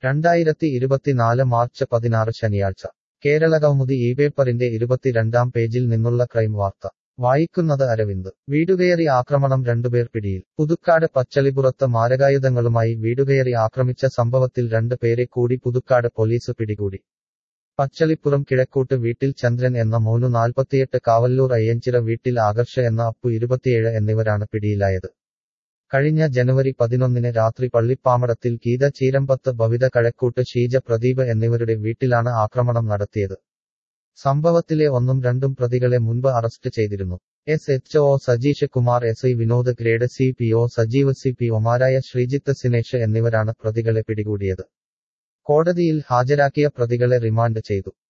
രണ്ടായിരത്തി ഇരുപത്തിനാല് മാർച്ച് പതിനാറ് ശനിയാഴ്ച കേരളകൗമുദി ഈ പേപ്പറിന്റെ ഇരുപത്തിരണ്ടാം പേജിൽ നിന്നുള്ള ക്രൈം വാർത്ത വായിക്കുന്നത് അരവിന്ദ് വീടുകയറി ആക്രമണം രണ്ടുപേർ പിടിയിൽ പുതുക്കാട് പച്ചളിപുറത്ത് മാരകായുധങ്ങളുമായി വീടുകയറി ആക്രമിച്ച സംഭവത്തിൽ രണ്ട് പേരെ കൂടി പുതുക്കാട് പോലീസ് പിടികൂടി പച്ചളിപ്പുറം കിഴക്കൂട്ട് വീട്ടിൽ ചന്ദ്രൻ എന്ന മോനു നാൽപ്പത്തിയെട്ട് കാവല്ലൂർ അയ്യഞ്ചിറ വീട്ടിൽ ആകർഷ എന്ന അപ്പു ഇരുപത്തിയേഴ് എന്നിവരാണ് പിടിയിലായത് കഴിഞ്ഞ ജനുവരി പതിനൊന്നിന് രാത്രി പള്ളിപ്പാമടത്തിൽ ഗീത ചീരമ്പത്ത് ഭവിത കഴക്കൂട്ട് ഷീജ പ്രദീപ് എന്നിവരുടെ വീട്ടിലാണ് ആക്രമണം നടത്തിയത് സംഭവത്തിലെ ഒന്നും രണ്ടും പ്രതികളെ മുൻപ് അറസ്റ്റ് ചെയ്തിരുന്നു S H O Sajeesh Kumar S I Vinod grade C P O Sajeev C P ഒമാരായ ശ്രീജിത്ത് സിനേഷ് എന്നിവരാണ് പ്രതികളെ പിടികൂടിയത് കോടതിയിൽ ഹാജരാക്കിയ പ്രതികളെ റിമാൻഡ് ചെയ്തു